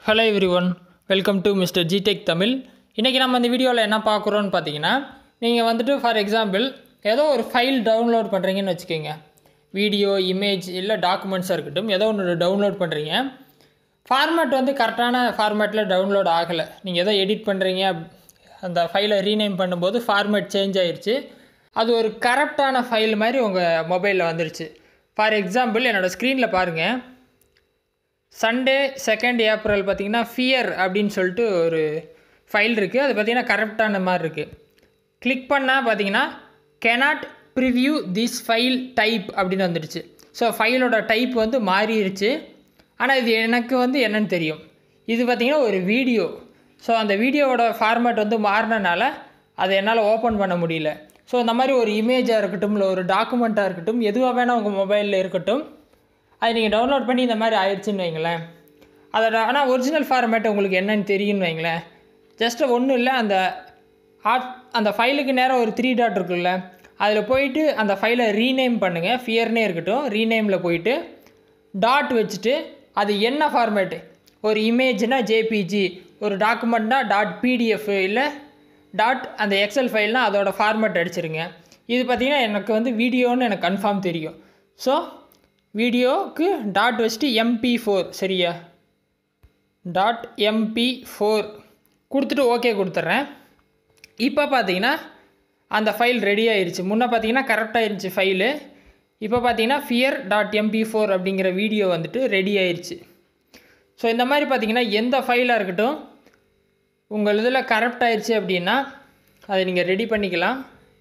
hello every one welcome to mister G Tech Tamil இன்றைக்கி நம்ம இந்த வீடியோவில் என்ன பார்க்குறோன்னு பார்த்தீங்கன்னா நீங்கள் வந்துட்டு ஃபார் எக்ஸாம்பிள் ஏதோ ஒரு ஃபைல் டவுன்லோட் பண்ணுறீங்கன்னு வச்சுக்கோங்க வீடியோ இமேஜ் இல்லை டாக்குமெண்ட்ஸாக இருக்கட்டும் ஏதோ ஒன்று டவுன்லோட் பண்ணுறீங்க ஃபார்மேட் வந்து கரெக்டான ஃபார்மேட்டில் டவுன்லோட் ஆகலை நீங்கள் ஏதோ எடிட் பண்ணுறீங்க அந்த ஃபைலை ரீநேம் பண்ணும்போது ஃபார்மேட் சேஞ்ச் ஆயிருச்சு அது ஒரு கரெக்டான ஃபைல் மாதிரி உங்கள் மொபைலில் வந்துருச்சு ஃபார் எக்ஸாம்பிள் என்னோடய ஸ்க்ரீனில் பாருங்கள் சண்டே செகண்ட் ஏப்ரல் பார்த்தீங்கன்னா ஃபியர் அப்படின்னு சொல்லிட்டு ஒரு ஃபைல் இருக்குது அது பார்த்தீங்கன்னா கரெக்டான மாதிரி இருக்குது கிளிக் பண்ணால் பார்த்தீங்கன்னா cannot preview this file type அப்படின்னு வந்துடுச்சு ஸோ ஃபைலோட டைப் வந்து மாறிடுச்சு ஆனால் இது எனக்கு வந்து என்னன்னு தெரியும் இது பார்த்திங்கன்னா ஒரு வீடியோ ஸோ அந்த வீடியோவோட ஃபார்மேட் வந்து மாறினனால அதை என்னால் ஓப்பன் பண்ண முடியல ஸோ இந்த மாதிரி ஒரு இமேஜாக இருக்கட்டும் இல்லை ஒரு டாக்குமெண்ட்டாக இருக்கட்டும் எதுவாக வேணால் உங்கள் மொபைலில் இருக்கட்டும் அது நீங்கள் டவுன்லோட் பண்ணி இந்த மாதிரி ஆயிடுச்சுன்னு வைங்களேன் அதோட ஆனால் ஒரிஜினல் ஃபார்மேட் உங்களுக்கு என்னன்னு தெரியும்னு வைங்களேன் ஜஸ்ட்டு ஒன்றும் இல்லை அந்த ஆட் அந்த ஃபைலுக்கு நேரம் ஒரு த்ரீ டாட் இருக்குல்ல அதில் போயிட்டு அந்த ஃபைலை ரீநேம் பண்ணுங்கள் ஃபியர்னே இருக்கட்டும் ரீநேமில் போயிட்டு டாட் வச்சுட்டு அது என்ன ஃபார்மேட்டு ஒரு இமேஜ்னா ஜேபிஜி ஒரு டாக்குமெண்ட்னா டாட் பிடிஎஃப் இல்லை டாட் அந்த எக்ஸல் ஃபைல்னால் அதோட ஃபார்மேட் அடிச்சிருங்க இது பார்த்திங்கன்னா எனக்கு வந்து வீடியோன்னு எனக்கு கன்ஃபார்ம் தெரியும் ஸோ வீடியோக்கு டாட் வச்சுட்டு எம்பி ஃபோர் சரியா டாட் எம்பி ஃபோர் கொடுத்துட்டு ஓகே கொடுத்துட்றேன் இப்போ பார்த்தீங்கன்னா அந்த ஃபைல் ரெடி ஆயிருச்சு முன்னே பார்த்தீங்கன்னா கரெக்டாக இருந்துச்சு ஃபைலு இப்போ பார்த்தீங்கன்னா ஃபியர் டாட் எம்பி ஃபோர் அப்படிங்கிற வீடியோ வந்துட்டு ரெடி ஆயிருச்சு ஸோ இந்த மாதிரி பார்த்தீங்கன்னா எந்த ஃபைலாக இருக்கட்டும் உங்கள் இதில் கரெக்ட் ஆயிடுச்சு அப்படின்னா அதை நீங்கள் ரெடி பண்ணிக்கலாம்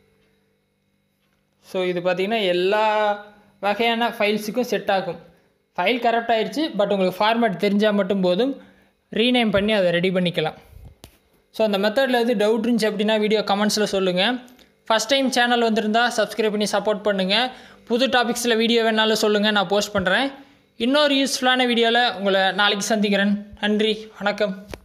ஸோ இது பார்த்திங்கன்னா எல்லா வகையான ஃபைல்ஸுக்கும் செட் ஆகும் ஃபைல் கரெக்ட் ஆயிடுச்சு பட் உங்களுக்கு ஃபார்மேட் தெரிஞ்சால் மட்டும் போதும் ரீநேம் பண்ணி அதை ரெடி பண்ணிக்கலாம் ஸோ அந்த மெத்தடில் எது டவுட் இருந்துச்சு அப்படின்னா வீடியோ கமெண்ட்ஸில் சொல்லுங்கள் ஃபஸ்ட் டைம் சேனல் வந்திருந்தால் சப்ஸ்கிரைப் பண்ணி சப்போர்ட் பண்ணுங்கள் புது டாபிக்ஸில் வீடியோ வேணாலும் சொல்லுங்கள் நான் போஸ்ட் பண்ணுறேன் இன்னொரு யூஸ்ஃபுல்லான வீடியோவில் உங்களை நாளைக்கு சந்திக்கிறேன் நன்றி வணக்கம்